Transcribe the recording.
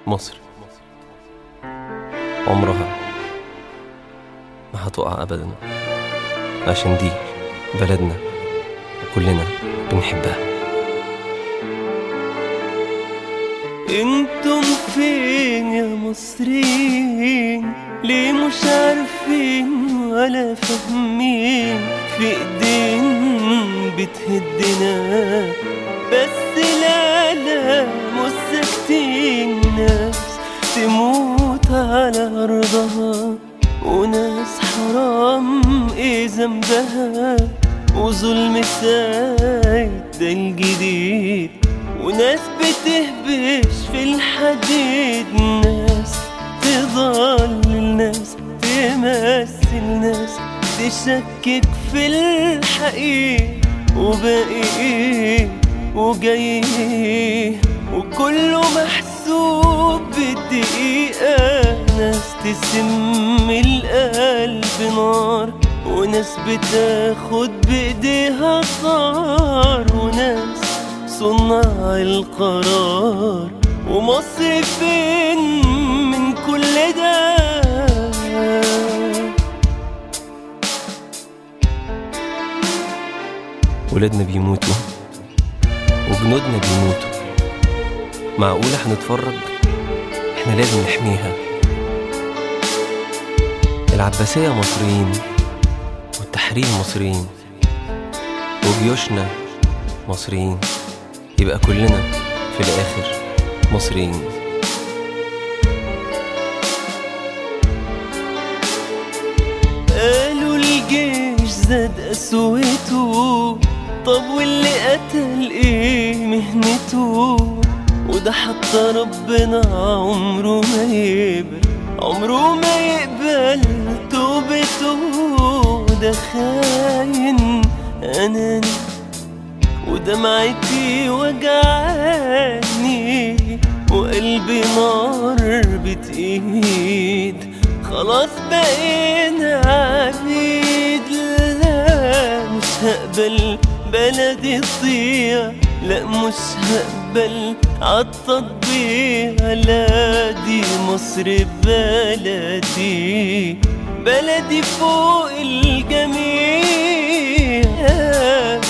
مصر عمرها ما هتقع أبدا عشان دي بلدنا وكلنا بنحبها انتم فين يا مصريين ليه مش عارفين ولا فاهمين في ايدين بتهدنا بس لا لا مش ساكتين ناس تموت على ارضها وناس حرام ايه ذنبها وظلم سايد ده الجديد وناس بتهبش في الحديد ناس تضل ناس تمثل ناس تشكك في الحقيقة وباقي ايه وجاي ايه وكله محسوب بالدقيقة ناس تسم القلب نار وناس بتاخد بايديها صار وناس صناع القرار ومصر فين من كل ده ولادنا بيموتوا وجنودنا بيموتوا معقولة هنتفرج احنا لازم نحميها العباسية مصريين والتحرير مصريين وجيوشنا مصريين يبقى كلنا في الآخر مصريين قالوا الجيش زاد قسوته طب واللي قتل ايه مهنته وده حتى ربنا عمره ما يقبل عمره ما يقبل توبته ده خاين اناني ودمعتي وجعاني وقلبي نار بتقيد خلاص بقينا عبيد لا مش هقبل بلدي تضيع لا مش هقبل عالتطبيع لا دي مصر بلدي بلدي فوق الجميع